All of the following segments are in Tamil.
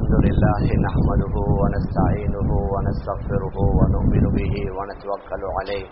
الحمد لله نحمده ونستعينه ونستغفره ونؤمن به ونتوكل عليه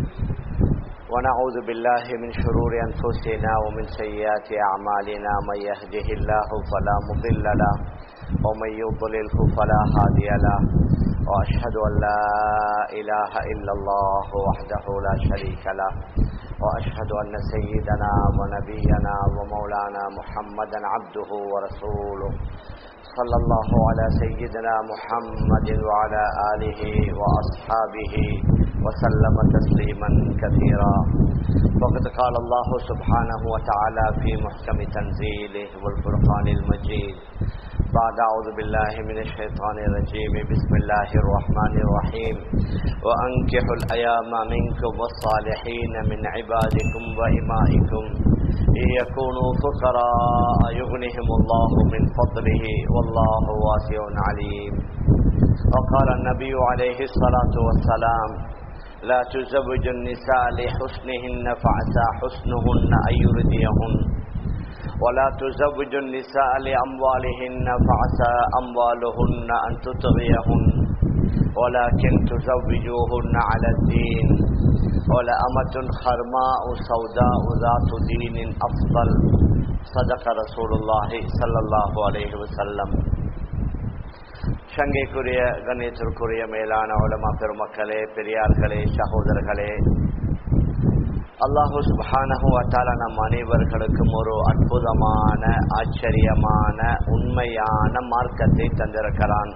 ونعوذ بالله من شرور أنفسنا ومن سيئات أعمالنا من يهده الله فلا مضل له ومن يضلله فلا هادي له وأشهد أن لا إله إلا الله وحده لا شريك له وأشهد أن سيدنا ونبينا ومولانا محمدا عبده ورسوله صلى الله على سيدنا محمد وعلى آله وأصحابه وسلم تسليما كثيرا وقد قال الله سبحانه وتعالى في محكم تنزيله والفرقان المجيد بعد أعوذ بالله من الشيطان الرجيم بسم الله الرحمن الرحيم وأنكحوا الأيام منكم والصالحين من عبادكم وإمائكم إن يكونوا فقراء يغنهم الله من فضله والله واسع عليم وقال النبي عليه الصلاة والسلام لا تزوج النساء لحسنهن فعسى حسنهن أن يرديهن ولا تزوج النساء لأموالهن فعسى أموالهن أن تطغيهن ولكن تزوجوهن على الدين ولأمة خرماء سوداء ذات دين أفضل صدق رسول الله صلى الله عليه وسلم சங்கைக்குரிய கண்ணியத்திற்குரிய மேலான உலமா பெருமக்களே பெரியார்களே சகோதரர்களே அல்லாஹு சுபானஹு அத்தால நம் அனைவர்களுக்கும் ஒரு அற்புதமான ஆச்சரியமான உண்மையான மார்க்கத்தை தந்திருக்கிறான்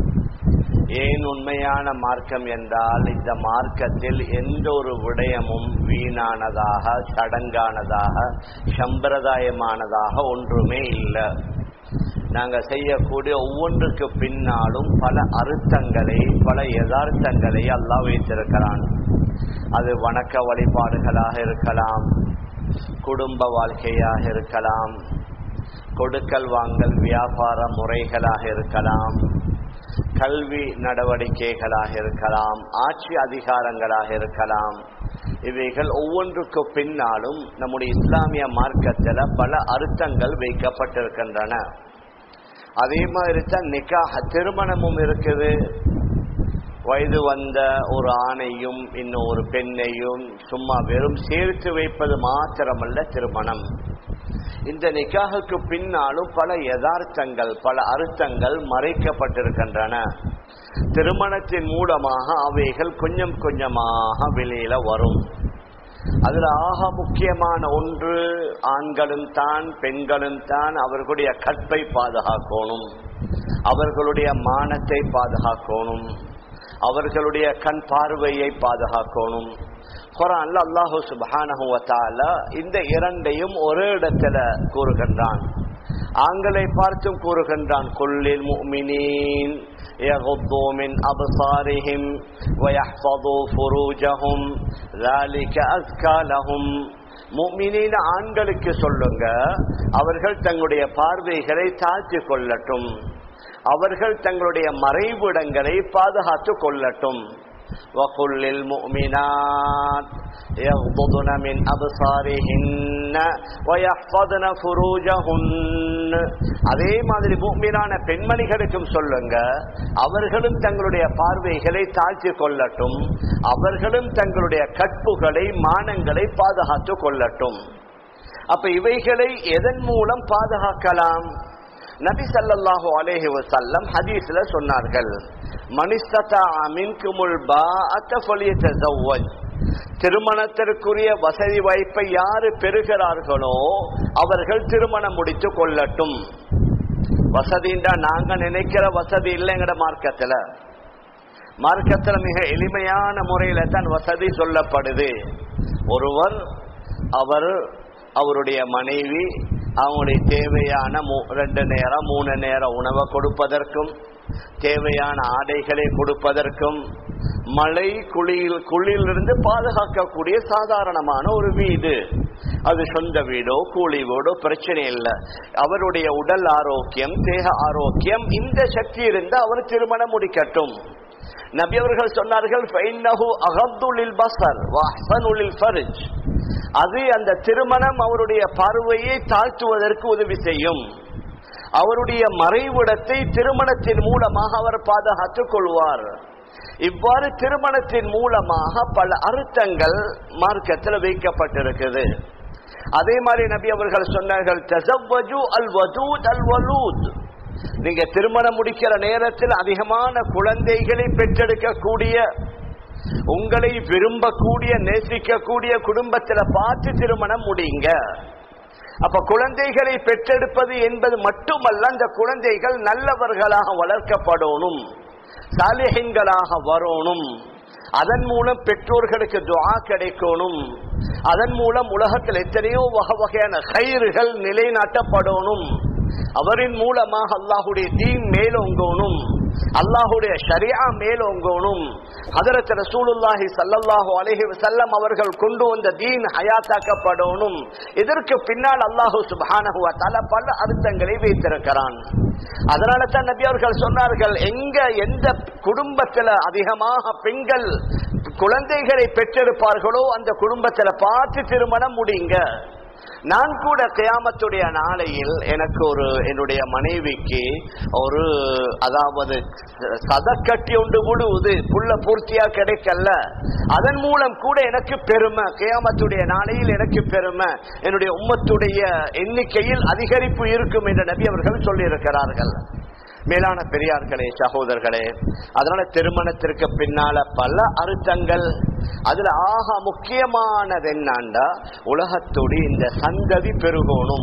ஏன் உண்மையான மார்க்கம் என்றால் இந்த மார்க்கத்தில் எந்த ஒரு விடயமும் வீணானதாக சடங்கானதாக சம்பிரதாயமானதாக ஒன்றுமே இல்லை நாங்கள் செய்யக்கூடிய ஒவ்வொன்றுக்கு பின்னாலும் பல அர்த்தங்களை பல யதார்த்தங்களை அல்லாஹ் வைத்திருக்கிறான் அது வணக்க வழிபாடுகளாக இருக்கலாம் குடும்ப வாழ்க்கையாக இருக்கலாம் கொடுக்கல் வாங்கல் வியாபார முறைகளாக இருக்கலாம் கல்வி நடவடிக்கைகளாக இருக்கலாம் ஆட்சி அதிகாரங்களாக இருக்கலாம் இவைகள் ஒவ்வொன்றுக்கு பின்னாலும் நம்முடைய இஸ்லாமிய மார்க்கத்தில் பல அர்த்தங்கள் வைக்கப்பட்டிருக்கின்றன அதே மாதிரி தான் நிக்காஹ திருமணமும் இருக்குது வயது வந்த ஒரு ஆணையும் இன்னும் ஒரு பெண்ணையும் சும்மா வெறும் சேர்த்து வைப்பது மாத்திரமல்ல திருமணம் இந்த நிக்காகுக்கு பின்னாலும் பல யதார்த்தங்கள் பல அர்த்தங்கள் மறைக்கப்பட்டிருக்கின்றன திருமணத்தின் மூலமாக அவைகள் கொஞ்சம் கொஞ்சமாக வெளியில வரும் அதுல ஆக முக்கியமான ஒன்று ஆண்களும் தான் பெண்களும் தான் அவர்களுடைய கற்பை பாதுகாக்கணும் அவர்களுடைய மானத்தை பாதுகாக்கணும் அவர்களுடைய கண் பார்வையை பாதுகாக்கணும் குரான்ல அல்லாஹு சுபானஹுவத்தால இந்த இரண்டையும் ஒரு இடத்துல கூறுகின்றான் ஆண்களை பார்த்தும் கூறுகின்றான் கொல்லில் முமினீன் يغضوا من أبصارهم ويحفظوا فروجهم ذلك أزكى لهم முக்மினீன ஆண்களுக்கு சொல்லுங்க அவர்கள் தங்களுடைய பார்வைகளை தாழ்த்தி கொள்ளட்டும் அவர்கள் தங்களுடைய மறைவிடங்களை பாதுகாத்து கொள்ளட்டும் وقل للمؤمنات يغضضن من أبصارهن ويحفظن فروجهن அதே மாதிரி முக்மீனான பெண்மணிகளுக்கும் சொல்லுங்க அவர்களும் தங்களுடைய பார்வைகளை தாழ்த்தி கொள்ளட்டும் அவர்களும் தங்களுடைய கற்புகளை மானங்களை பாதுகாத்து கொள்ளட்டும் அப்ப இவைகளை எதன் மூலம் பாதுகாக்கலாம் நபி சல்லாஹூ அலேஹி வசல்லம் ஹதீஸ்ல சொன்னார்கள் மனிஸ்ததா மின்குமுல் திருமணத்திற்குரிய வசதி வாய்ப்பை யாரு பெறுகிறார்களோ அவர்கள் திருமணம் முடித்து கொள்ளட்டும் வசதின்றா நாங்க நினைக்கிற வசதி இல்லைங்கிற மார்க்கத்துல மார்க்கத்துல மிக எளிமையான முறையில தான் வசதி சொல்லப்படுது ஒருவர் அவர் அவருடைய மனைவி அவங்களுடைய தேவையான ரெண்டு நேரம் மூணு நேரம் உணவை கொடுப்பதற்கும் தேவையான ஆடைகளை கொடுப்பதற்கும் மழை குளியில் குளிரிலிருந்து பாதுகாக்கக்கூடிய சாதாரணமான ஒரு வீடு அது சொந்த வீடோ கூலி வீடோ பிரச்சனை இல்லை அவருடைய உடல் ஆரோக்கியம் தேக ஆரோக்கியம் இந்த சக்தி இருந்து அவர் திருமணம் முடிக்கட்டும் நபி அவர்கள் சொன்னார்கள் அது அந்த திருமணம் அவருடைய பார்வையை தாழ்த்துவதற்கு உதவி செய்யும் அவருடைய மறைவிடத்தை திருமணத்தின் மூலமாக அவர் பாதுகாத்துக் கொள்வார் இவ்வாறு திருமணத்தின் மூலமாக பல அர்த்தங்கள் மார்க்கத்தில் வைக்கப்பட்டிருக்குது அதே மாதிரி நபி அவர்கள் சொன்னார்கள் தஸவ்வஜு அல் வதூத் அல் வலூத் நீங்க திருமணம் முடிக்கிற நேரத்தில் அதிகமான குழந்தைகளை பெற்றெடுக்கக்கூடிய உங்களை விரும்பக்கூடிய நேசிக்கக்கூடிய குடும்பத்துல பார்த்து திருமணம் முடியுங்க அப்ப குழந்தைகளை பெற்றெடுப்பது என்பது மட்டுமல்ல அந்த குழந்தைகள் நல்லவர்களாக வளர்க்கப்படணும் சாலிஹின்களாக வரணும் அதன் மூலம் பெற்றோர்களுக்கு துஆ கிடைக்கணும் அதன் மூலம் உலகத்தில் எத்தனையோ வகை வகையான கயிறுகள் நிலைநாட்டப்படணும் அவரின் மூலமாக அல்லாஹுடைய தீன் மேலோங்கணும் அல்லாஹுடைய ஷரியா மேலோங்கணும் ஹதரத் ரசூலுல்லாஹி ஸல்லல்லாஹு அலைஹி வஸல்லம் அவர்கள் கொண்டு வந்த தீன் ஹயாத்தாக்கப்படணும் இதற்கு பின்னால் அல்லாஹு சுப்ஹானஹு வ தஆலா பல அர்த்தங்களை வைத்திருக்கிறான் அதனால தான் நபி அவர்கள் சொன்னார்கள் எங்க எந்த குடும்பத்துல அதிகமாக பெண்கள் குழந்தைகளை பெற்றெடுப்பார்களோ அந்த குடும்பத்துல பார்த்து திருமணம் முடியுங்க நான் கூட கியாமத்துடைய நாளையில் எனக்கு ஒரு என்னுடைய மனைவிக்கு ஒரு அதாவது சதக்கட்டி ஒன்று முழுவது புள்ள பூர்த்தியா கிடைக்கல அதன் மூலம் கூட எனக்கு பெருமை கியாமத்துடைய நாளையில் எனக்கு பெருமை என்னுடைய உம்மத்துடைய எண்ணிக்கையில் அதிகரிப்பு இருக்கும் என்று நபி அவர்கள் சொல்லியிருக்கிறார்கள் மேலான பெரியார்களே சகோதரர்களே அதனால திருமணத்திற்கு பின்னால பல அர்த்தங்கள் அதுல ஆக முக்கியமானது என்னண்டா உலகத்துடைய இந்த சந்ததி பெருகணும்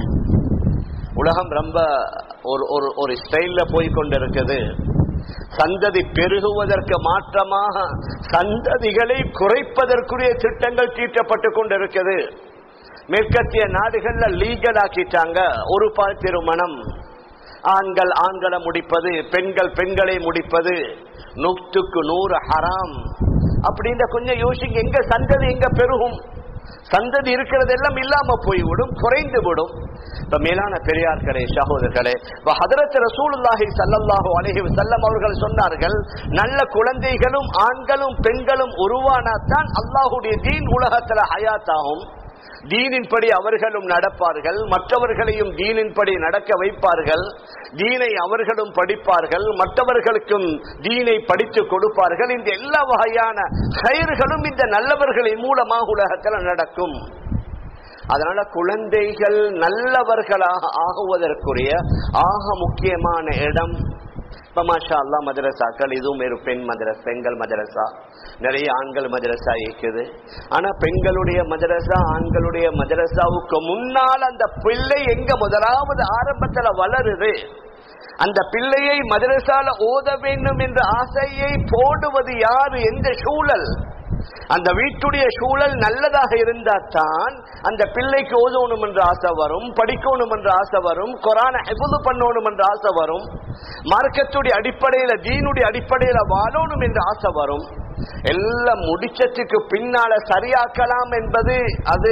உலகம் ரொம்ப ஒரு ஒரு ஒரு ஸ்டைல்ல போய் கொண்டிருக்குது சந்ததி பெருகுவதற்கு மாற்றமாக சந்ததிகளை குறைப்பதற்குரிய திட்டங்கள் தீட்டப்பட்டு கொண்டிருக்குது மேற்கத்திய நாடுகள்ல லீகல் ஆக்கிட்டாங்க ஒரு பால் திருமணம் ஆண்கள் ஆண்களை முடிப்பது பெண்கள் பெண்களை முடிப்பது நூற்றுக்கு நூறு ஹராம் அப்படின்ற கொஞ்சம் யோசிங்க எங்க சந்ததி எங்க பெருகும் சந்ததி இருக்கிறது எல்லாம் இல்லாம போய்விடும் குறைந்து விடும் இப்ப மேலான பெரியார்களே சகோதரர்களே இப்ப ஹதரத் ரசூலுல்லாஹி ஸல்லல்லாஹு அலைஹி வஸல்லம் அவர்கள் சொன்னார்கள் நல்ல குழந்தைகளும் ஆண்களும் பெண்களும் உருவானாதான் அல்லாஹ்வுடைய தீன் உலகத்துல ஹயாத்தாகும் தீனின்படி அவர்களும் நடப்பார்கள் மற்றவர்களையும் தீனின்படி நடக்க வைப்பார்கள் தீனை அவர்களும் படிப்பார்கள் மற்றவர்களுக்கும் தீனை படித்து கொடுப்பார்கள் இந்த எல்லா வகையான கயிறுகளும் இந்த நல்லவர்களின் மூலமாக உலகத்தில் நடக்கும் அதனால குழந்தைகள் நல்லவர்களாக ஆகுவதற்குரிய ஆக முக்கியமான இடம் இப்ப மாஷா அல்லா மதரசாக்கள் இதுவும் ஒரு பெண் மதரசா பெண்கள் மதரசா நிறைய ஆண்கள் மதரசா இருக்குது ஆனா பெண்களுடைய மதரசா ஆண்களுடைய மதரசாவுக்கு முன்னால் அந்த பிள்ளை எங்க முதலாவது ஆரம்பத்துல வளருது அந்த பிள்ளையை மதரசால ஓத வேண்டும் என்ற ஆசையை போடுவது யாரு எந்த சூழல் அந்த வீட்டுடைய சூழல் நல்லதாக இருந்தா தான் அந்த பிள்ளைக்கு ஓதணும் என்ற ஆசை வரும் படிக்கணும் என்ற ஆசை வரும் கொரான எவ்வளவு பண்ணணும் என்ற ஆசை வரும் மார்க்கத்துடைய அடிப்படையில தீனுடைய அடிப்படையில வாழணும் என்ற ஆசை வரும் எல்லாம் முடிச்சதுக்கு பின்னால சரியாக்கலாம் என்பது அது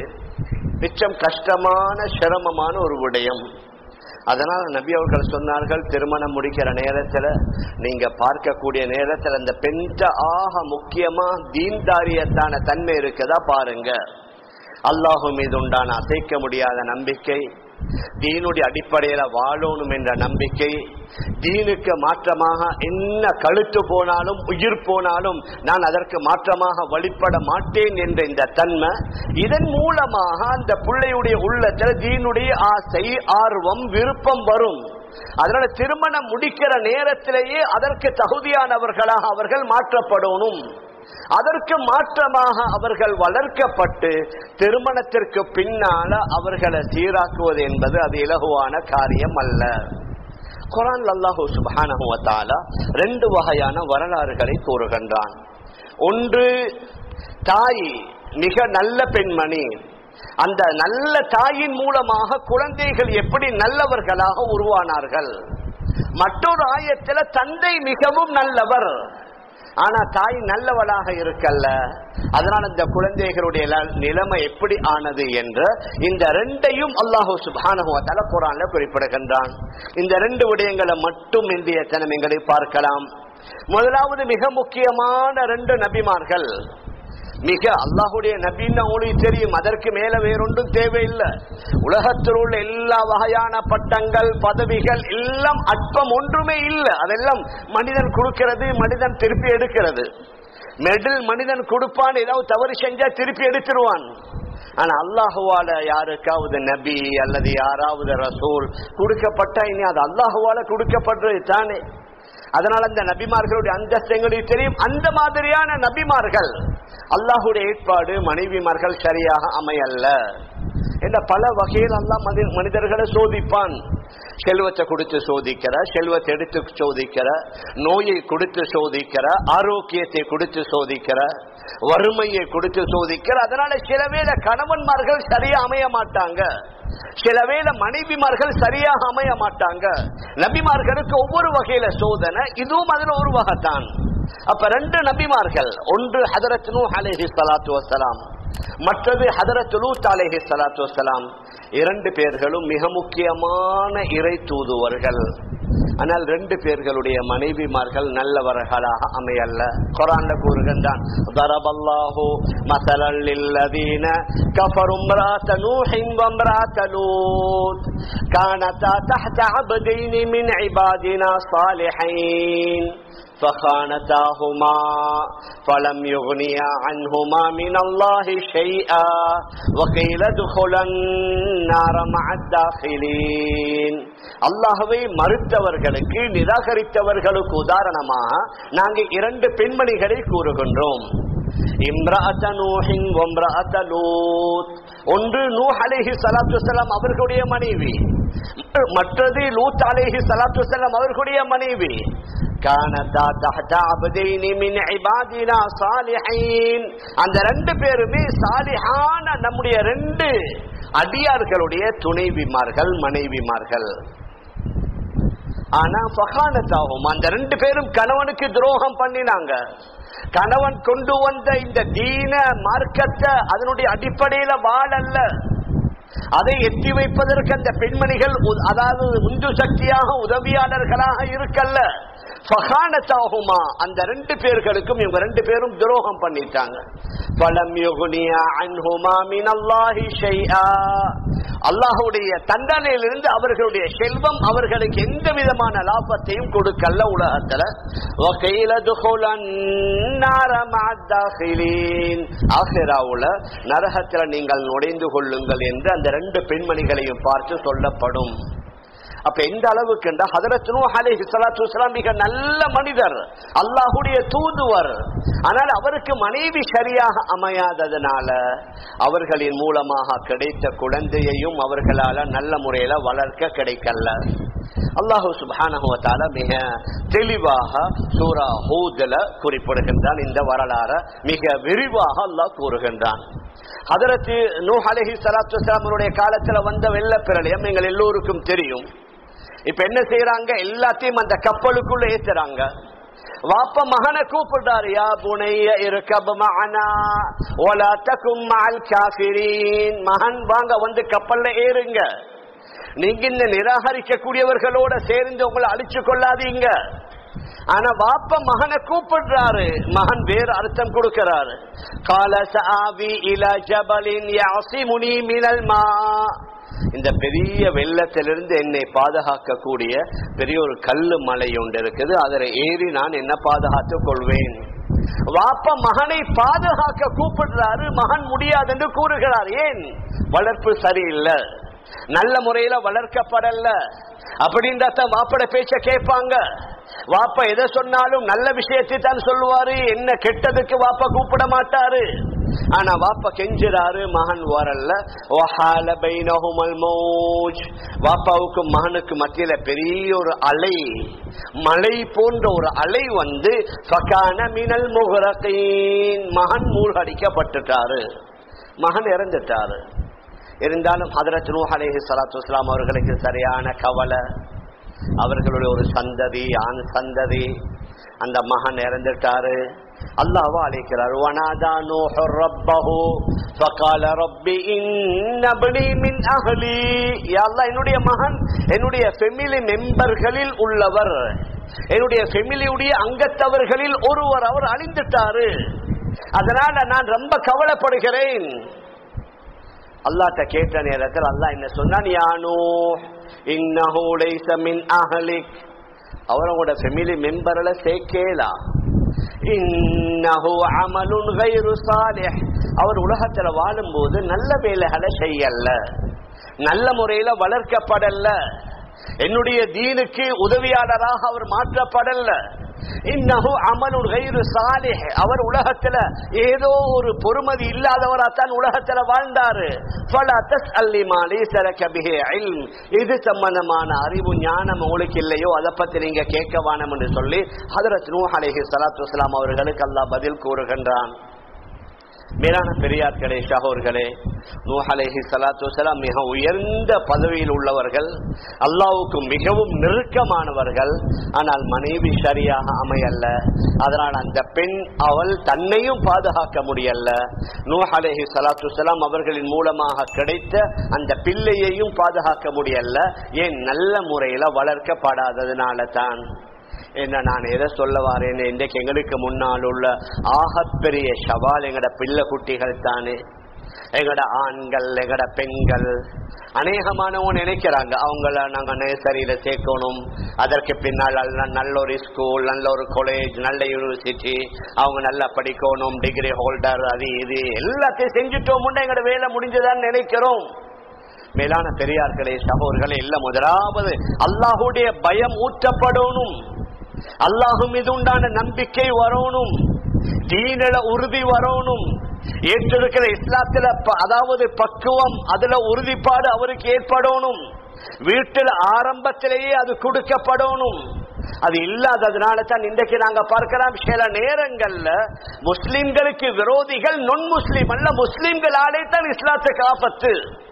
மிச்சம் கஷ்டமான சிரமமான ஒரு விடயம் அதனால நபி அவர்கள் சொன்னார்கள் திருமணம் முடிக்கிற நேரத்துல நீங்க பார்க்கக்கூடிய நேரத்துல அந்த பெண்ட ஆக முக்கியமா தீன்தாரியத்தான தன்மை இருக்குதா பாருங்க அல்லாஹு மீது உண்டான அசைக்க முடியாத நம்பிக்கை தீனுடைய அடிப்படையில வாழணும் என்ற நம்பிக்கை தீனுக்கு மாற்றமாக என்ன கழுத்து போனாலும் உயிர் போனாலும் நான் அதற்கு மாற்றமாக வழிபட மாட்டேன் என்ற இந்த தன்மை இதன் மூலமாக அந்த பிள்ளையுடைய உள்ளத்தில் தீனுடைய ஆசை ஆர்வம் விருப்பம் வரும் அதனால திருமணம் முடிக்கிற நேரத்திலேயே அதற்கு தகுதியானவர்களாக அவர்கள் மாற்றப்படணும் அதற்கு மாற்றமாக அவர்கள் வளர்க்கப்பட்டு திருமணத்திற்கு பின்னால அவர்களை சீராக்குவது என்பது அது இலகுவான காரியம் அல்ல குரான் அல்லாஹூ சுபானஹு வத்தாலா ரெண்டு வகையான வரலாறுகளை கூறுகின்றான் ஒன்று தாய் மிக நல்ல பெண்மணி அந்த நல்ல தாயின் மூலமாக குழந்தைகள் எப்படி நல்லவர்களாக உருவானார்கள் மற்றொரு ஆயத்துல தந்தை மிகவும் நல்லவர் ஆனா தாய் நல்லவளாக இருக்கல்ல அதனால இந்த குழந்தைகளுடைய ல- நிலைமை எப்படி ஆனது என்று இந்த ரெண்டையும் அல்லாஹு சுபானுவத்தால குரான்ல குறிப்பிடுகின்றான் இந்த ரெண்டு விடயங்களை மட்டும் இந்திய தினங்களை பார்க்கலாம் முதலாவது மிக முக்கியமான ரெண்டு நபிமார்கள் மிக அல்லாஹுடைய நபின்னு உங்களுக்கு தெரியும் அதற்கு மேல வேறொன்றும் தேவையில்லை உலகத்தில் உள்ள எல்லா வகையான பட்டங்கள் பதவிகள் எல்லாம் அற்பம் ஒன்றுமே இல்லை அதெல்லாம் மனிதன் கொடுக்கிறது மனிதன் திருப்பி எடுக்கிறது மெடல் மனிதன் கொடுப்பான் ஏதாவது தவறு செஞ்சா திருப்பி எடுத்துருவான் ஆனா அல்லாஹுவால யாருக்காவது நபி அல்லது யாராவது ரசூல் கொடுக்கப்பட்டா இனி அது அல்லாஹுவால கொடுக்கப்படுறது தானே அதனால அந்த நபிமார்களுடைய அந்தஸ்து எங்களுக்கு தெரியும் அந்த மாதிரியான நபிமார்கள் அல்லாஹுடைய ஏற்பாடு மனைவிமார்கள் சரியாக அமையல்ல என்ற பல வகையில் அல்லாஹ் மதி- மனிதர்களை சோதிப்பான் செல்வத்தை கொடுத்து சோதிக்கிற செல்வத்தை எடுத்து சோதிக்கிற நோயை கொடுத்து சோதிக்கிற ஆரோக்கியத்தை கொடுத்து சோதிக்கிற வறுமையை கொடுத்து சோதிக்கிற அதனால சில வேளை கணவன்மார்கள் சரியா அமைய மாட்டாங்க சில வேளை மனைவிமார்கள் சரியாக அமைய மாட்டாங்க நபிமார்களுக்கு ஒவ்வொரு வகையில சோதனை இதுவும் அதுல ஒரு வகைதான் அப்ப ரெண்டு நபிமார்கள் ஒன்று ஹதரத் நூ அலைஹி ஸலாத்து வஸலாம் மற்றது ஹதரத் லூத் அலைஹி ஸலாத்து வஸலாம் இரண்டு பேர்களும் மிக முக்கியமான இறை தூதுவர்கள் ஆனால் ரெண்டு பேர்களுடைய மனைவிமார்கள் நல்லவர்களாக அமையல்ல குரான்ல கூறுகின்றான் ضربالله مثلا للذين كفروا امرأة نوح وامرأة لوط كانتا تحت عبدين من عبادنا صالحين فخانتاهما فلم يغنيا عنهما من الله شيئا وقيل ادخلا النار مع الداخلين அல்லாஹ்வை மறுத்தவர்களுக்கு நிராகரித்தவர்களுக்கு உதாரணமாக நாங்க இரண்டு பெண்மணிகளை கூறுகின்றோம் இம்ரஅத நூஹின் வம்ரஅத லூத் ஒன்று நூஹ் அலைஹி ஸலாத்து வஸலாம் அவர்களுடைய மனைவி மற்றது லூத் அலைஹி ஸலாத்து வஸலாம் அவர்களுடைய மனைவி கானதா தஹத அபதைனி மின் இபாதினா சாலிஹீன் அந்த ரெண்டு பேருமே சாலிஹான நம்முடைய ரெண்டு அடியார்களுடைய துணைவிமார்கள் மனைவிமார்கள் ஆனா ஃபகானத்தாகும் அந்த ரெண்டு பேரும் கணவனுக்கு துரோகம் பண்ணினாங்க கணவன் கொண்டு வந்த இந்த தீன மார்க்கத்தை அதனுடைய அடிப்படையில வாழல்ல அதை எட்டி வைப்பதற்கு அந்த பெண்மணிகள் உ- அதாவது உந்து சக்தியாக உதவியாளர்களாக இருக்கல்ல ஃபகானத்தாகுமா அந்த ரெண்டு பேர்களுக்கும் இவங்க ரெண்டு பேரும் துரோகம் பண்ணிட்டாங்க பலம் யுகுனியா அன்ஹுமா மினல்லாஹி ஷைஆ அல்லாஹ்வுடைய தண்டனையிலிருந்து அவர்களுடைய செல்வம் அவர்களுக்கு எந்த விதமான லாபத்தையும் கொடுக்கல்ல உலகத்துல وَقِيلَ ادْخُلَا النَّارَ مَعَ الدَّاخِلِينَ ஆখিরাவுல நரகத்துல நீங்கள் நுழைந்து கொள்ளுங்கள் என்று அந்த ரெண்டு பெண்மணிகளையும் பார்த்து சொல்லப்படும் அப்ப எந்த அளவுக்கு என்றால் ஹதரத் நூஹ் அலைஹி ஸலாத்து வஸலாம் மிக நல்ல மனிதர் அல்லாஹ்வுடைய தூதுவர் ஆனால் அவருக்கு மனைவி சரியாக அமையாததனால அவர்களின் மூலமாக கிடைத்த குழந்தையையும் அவர்களால நல்ல முறையில வளர்க்க கிடைக்கல அல்லாஹு சுப்ஹானஹு வ தஆலா மிக தெளிவாக சூரா ஹூத்ல குறிப்பிடுகின்றான் இந்த வரலாறு மிக விரிவாக அல்லாஹ் கூறுகின்றான் ஹதரத்து நூஹ் அலைஹி ஸலாத்து வஸலாமுடைய காலத்துல வந்த வெள்ள பிரளயம் எங்கள் எல்லோருக்கும் தெரியும் இப்ப என்ன செய்யறாங்க எல்லாத்தையும் அந்த கப்பலுக்குள்ள ஏத்துறாங்க வாப்ப மகனை கூப்பிடுறாரு யா புனைய இருக்கப் மஅனா வலா தகும் மஅல் காஃபிரீன் மகன் வாங்க வந்து கப்பல்ல ஏறுங்க நீங்க இந்த நிராகரிக்க கூடியவர்களோட சேர்ந்து உங்களை அழிச்சு கொள்ளாதீங்க ஆனா வாப்ப மகனை கூப்பிடுறாரு மகன் வேறு அர்த்தம் கொடுக்கிறாரு கால சாவி இல ஜபலின் யாசிமுனி மினல் மா இந்த பெரிய வெள்ளத்திலிருந்து என்னை பாதுகாக்கக்கூடிய பெரிய ஒரு கல்லு மலை ஒன்று இருக்குது அதில் ஏறி நான் என்ன பாதுகாத்துக் கொள்வேன் வாப்ப மகனை பாதுகாக்க கூப்பிடுறாரு மகன் முடியாது என்று கூறுகிறார் ஏன் வளர்ப்பு சரியில்லை நல்ல முறையில வளர்க்கப்படல அப்படின்றத வாப்பட பேச்ச கேட்பாங்க வாப்பா எதை சொன்னாலும் நல்ல விஷயத்தை தான் சொல்லுவாரு என்ன கெட்டதுக்கு வாப்பா கூப்பிட மாட்டாரு ஆனா வாப்பா கெஞ்சுறாரு மகன் வரல வஹால பைனஹுமல் மௌஜ் வாப்பாவுக்கு மகனுக்கு மத்தியில பெரிய ஒரு அலை மலை போன்ற ஒரு அலை வந்து ஃபகான மினல் முகரகீன் மகன் மூழ்கடிக்கப்பட்டுட்டாரு மகன் இறந்துட்டாரு இருந்தாலும் ஹதரத் நூஹ் அலைஹி ஸலாத்து வஸலாம் அவர்களுக்கு சரியான கவலை அவர்களுடைய ஒரு சந்ததி ஆண் சந்ததி அந்த மகன் இறந்துட்டாரு அல்லாஹ் அழைக்கிறார் வனாதா நூஹு ரப்பஹு ஃபகால ரப்பி இன்னப்னி மின் அஹ்லி யா அல்லாஹ் என்னுடைய மகன் என்னுடைய ஃபெமிலி மெம்பர்களில் உள்ளவர் என்னுடைய ஃபெமிலியுடைய அங்கத்தவர்களில் ஒருவர் அவர் அழிந்துட்டாரு அதனால நான் ரொம்ப கவலைப்படுகிறேன் அல்லாட்ட கேட்ட நேரத்தில் அல்லாஹ் என்ன சொன்னான் யானோ இன்னஹு லைஸ மின் அஹ்லிக் அவரோட ஃபெமிலி மெம்பர்ல சேர்க்கேலா இன்னஹு அமலுன் கைரு சாலிஹ் அவர் உலகத்துல வாழும்போது நல்ல வேலைகளை செய்யல நல்ல முறையில வளர்க்கப்படல என்னுடைய தீனுக்கு உதவியாளராக அவர் மாற்றப்படல இன்னஹு அமலுன் கைரு சாலிஹ் அவர் உலகத்துல ஏதோ ஒரு பொறுமதி இல்லாதவராத்தான் உலகத்துல வாழ்ந்தாரு ஃபலா தஸ்அல்லி மா லைஸ லக பிஹி இல்ம் இது சம்பந்தமான அறிவு ஞானம் உங்களுக்கு இல்லையோ அதை பத்தி நீங்க கேட்க வேணும் என்று சொல்லி ஹதரத் நூஹ் அலைஹி ஸலாத்து வஸலாம் அவர்களுக்கு அல்லாஹ் பதில் கூறுகின்றான் மேலான பெரியார்களே சகோர்களே நூஹ் அலைஹி ஸலாத்து வஸலாம் மிக உயர்ந்த பதவியில் உள்ளவர்கள் அல்லாஹ்வுக்கு மிகவும் நெருக்கமானவர்கள் ஆனால் மனைவி சரியாக அமையல்ல அதனால் அந்த பெண் அவள் தன்னையும் பாதுகாக்க முடியல நூஹ் அலைஹி ஸலாத்து வஸலாம் அவர்களின் மூலமாக கிடைத்த அந்த பிள்ளையையும் பாதுகாக்க முடியல ஏன் நல்ல முறையில வளர்க்கப்படாததுனால தான் என்ன நான் எதை சொல்ல வாரேன் இன்றைக்கு எங்களுக்கு முன்னால் உள்ள ஆகப்பெரிய சவால் எங்கட பிள்ளை குட்டிகள் தானே எங்கட ஆண்கள் எங்கட பெண்கள் அநேகமானவங்க நினைக்கிறாங்க அவங்கள நாங்க நேசரியில சேர்க்கணும் அதற்கு பின்னால் நல்ல- நல்ல ஒரு ஸ்கூல் நல்ல ஒரு காலேஜ் நல்ல யூனிவர்சிட்டி அவங்க நல்லா படிக்கணும் டிகிரி ஹோல்டர் அது இது எல்லாத்தையும் செஞ்சுட்டோம் எங்கட வேலை முடிஞ்சதான்னு நினைக்கிறோம் மேலான பெரியார்களே சகோதரர்களே இல்ல முதலாவது அல்லாஹுடைய பயம் ஊற்றப்படணும் அல்லாஹு மீது உண்டான நம்பிக்கை வரணும் தீனில உறுதி வரணும் ஏற்றிருக்கிற இஸ்லாத்துல ப- அதாவது பக்குவம் அதுல உறுதிப்பாடு அவருக்கு ஏற்படணும் வீட்டில் ஆரம்பத்திலேயே அது கொடுக்கப்படணும் அது இல்லாததுனால தான் இன்றைக்கு நாங்க பார்க்கலாம் சில நேரங்கள்ல முஸ்லிம்களுக்கு விரோதிகள் நொன் முஸ்லிம் அல்ல முஸ்லிம்களாலே தான் இஸ்லாத்துக்கு ஆபத்து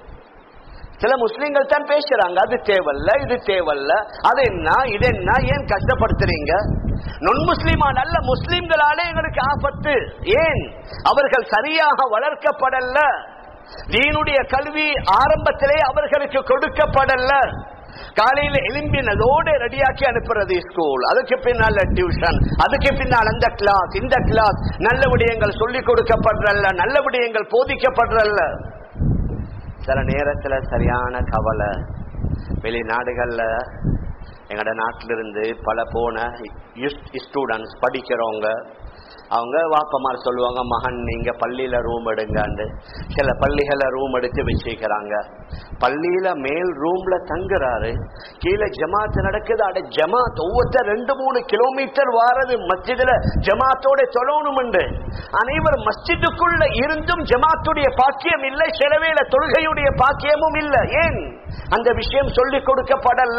சில முஸ்லிம்கள் தான் பேசுறாங்க அது தேவல்ல இது தேவல்ல அது என்ன இது என்ன ஏன் கஷ்டப்படுத்துறீங்க நொன் முஸ்லிமா நல்ல முஸ்லிம்களாலே எங்களுக்கு ஆபத்து ஏன் அவர்கள் சரியாக வளர்க்கப்படல தீனுடைய கல்வி ஆரம்பத்திலே அவர்களுக்கு கொடுக்கப்படல காலையில எலும்பினதோடு ரெடியாக்கி அனுப்புறது ஸ்கூல் அதுக்கு பின்னால டியூஷன் அதுக்கு பின்னால் அந்த கிளாஸ் இந்த கிளாஸ் நல்ல விடயங்கள் சொல்லிக் கொடுக்கப்படுறல்ல நல்ல விடயங்கள் போதிக்கப்படுறல்ல சில நேரத்துல சரியான கவலை வெளிநாடுகள்ல எங்கட நாட்டிலிருந்து பல போன ஸ்டூடெண்ட்ஸ் படிக்கிறவங்க அவங்க வாப்பமார் சொல்லுவாங்க மகன் நீங்க பள்ளியில ரூம் எடுங்கன்னு சில பள்ளிகள ரூம் எடுத்து வச்சிருக்கிறாங்க பள்ளியில மேல் ரூம்ல தங்குறாரு கீழே ஜமாத் நடக்குது அட ஜமாத் ஒவ்வொருத்தர் ரெண்டு மூணு கிலோமீட்டர் வாரது மஸ்ஜிதுல ஜமாத்தோட தொழணும் அனைவர் மஸ்ஜிதுக்குள்ள இருந்தும் ஜமாத்துடைய பாக்கியம் இல்லை சிலவேல தொழுகையுடைய பாக்கியமும் இல்லை ஏன் அந்த விஷயம் சொல்லிக் கொடுக்கப்படல